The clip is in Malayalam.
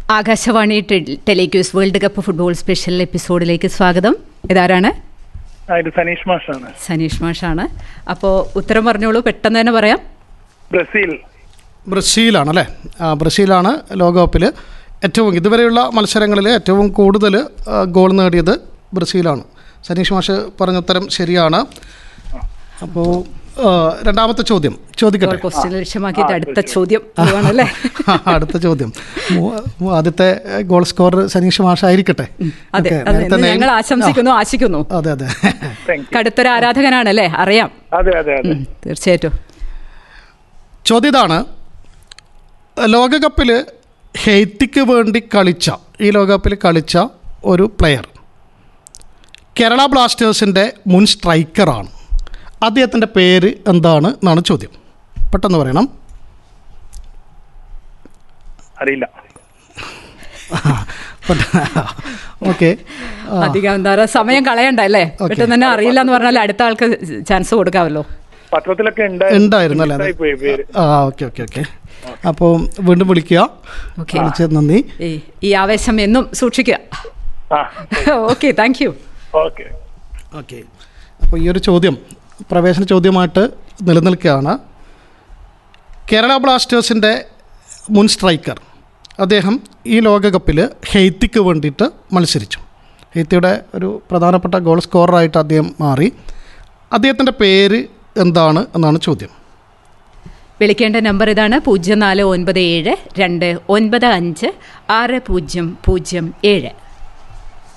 Akashvani te- telequiz world cup football special എപ്പിസോഡിലേക്ക് സ്വാഗതം ഇതാരാണ് ആ ഇത് സനീഷ് മാഷാണ് സനീഷ് മാഷാണ് അപ്പോൾ ഉത്തരം പറഞ്ഞോളൂ പെട്ടെന്ന് തന്നെ പറയാം ബ്രസീൽ ബ്രസീലാണ് അല്ലേ ആ, ബ്രസീലാണ് ലോകകപ്പിൽ ഏറ്റവും ഇതുവരെയുള്ള മത്സരങ്ങളിൽ ഏറ്റവും കൂടുതൽ ആ, ഗോൾ നേടിയത് ബ്രസീലാണ് സനീഷ് മാഷ് പറഞ്ഞ ഉത്തരം ശരിയാണ് അപ്പോൾ ആ, രണ്ടാമത്തെ ചോദ്യം ചോദിക്കട്ടെ ക്വസ്റ്റ്യൻ ലക്ഷ്യമാക്കിയിട്ട് അടുത്ത ചോദ്യം ആണല്ലേ അടുത്ത ചോദ്യം മൂ- മൂ- ആദ്യത്തെ ഗോൾ സ്കോർ സനീഷ് മാഷ് ആയിരിക്കട്ടെ അതെ ഓക്കേ, അതെ നേരത്തെ എന്ന് name- ഞങ്ങൾ ആശംസിക്കുന്നു ആശിക്കുന്നു ആ, അതെ അതെ താങ്ക് യു കടുത്തൊരു ആരാധകനാണല്ലേ അറിയാം അതെ അതെ അതെ ഉം, തീർച്ചയായിട്ടും ചോദ്യം ഇതാണ് ലോകകപ്പിൽ ഹെയ്ത്തിക്ക് വേണ്ടി കളിച്ച ഈ ലോകകപ്പിൽ കളിച്ച ഒരു പ്ലെയർ കേരള ബ്ലാസ്റ്റേഴ്സിൻ്റെ മുൻ സ്ട്രൈക്കറാണ് അദ്ദേഹത്തിൻ്റെ പേര് എന്താണ് എന്നാണ് ചോദ്യം പെട്ടെന്ന് പറയണം അറിയില്ല ഓക്കെ അധികം എന്താ പറയുക സമയം കളയണ്ട അല്ലേ പെട്ടെന്ന് തന്നെ അറിയില്ല എന്ന് പറഞ്ഞാൽ അടുത്ത ആൾക്ക് ചാൻസ് കൊടുക്കാമല്ലോ പത്രത്തിലൊക്കെ ഉണ്ടായിരുന്നു അല്ലേ അത്? പോയി പേര് ആ ഓക്കെ ഓക്കെ ഓക്കെ അപ്പോൾ വീണ്ടും വിളിക്കുക ഓക്കെ വിളിച്ചത് നന്ദി ഈ ഈ ആവേശം എന്നും സൂക്ഷിക്കുക ആ okay thank you okay okay അപ്പോൾ ഈ ഒരു ചോദ്യം പ്രവേശന ചോദ്യമായിട്ട് നിലനിൽക്കുകയാണ് കേരള ബ്ലാസ്റ്റേഴ്സിൻ്റെ മുൻ സ്ട്രൈക്കർ അദ്ദേഹം ഈ ലോകകപ്പിൽ ഹെയ്ത്തിക്ക് വേണ്ടിയിട്ട് മത്സരിച്ചു ഹെയ്ത്തിയുടെ ഒരു പ്രധാനപ്പെട്ട ഗോൾ സ്കോററായിട്ട് അദ്ദേഹം മാറി അദ്ദേഹത്തിൻ്റെ പേര് എന്താണ് എന്നാണ് ചോദ്യം വിളിക്കേണ്ട നമ്പർ ഇതാണ് പൂജ്യം നാല് ഒൻപത് ഏഴ് രണ്ട് ഒൻപത് അഞ്ച് ആറ് പൂജ്യം പൂജ്യം ഏഴ്